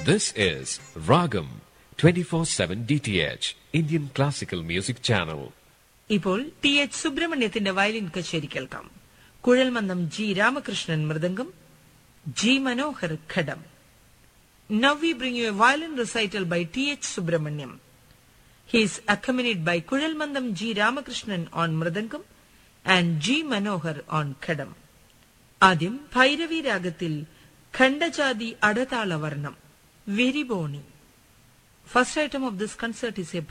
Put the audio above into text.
This is Ragam 24/7 DTH Indian Classical Music Channel. ഇപ്പോൾ T H സുബ്രഹ്മണ്യത്തിന്റെ violin കച്ചേരി കേൾക്കാം കുഴൽമന്ദം ജി രാമകൃഷ്ണൻ മൃദംഗം ജി മനോഹർ ഖഡം now we bring you a violin recital by T H Subramaniam he is accompanied by കുഴൽമന്ദം G Ramakrishnan on mridangam and G Manohar on ghatam ആദ്യം ഭൈരവി രാഗത്തിൽ ഖണ്ഡജാതി അടതാള വർണ്ണം Viriboni first item of this concert is A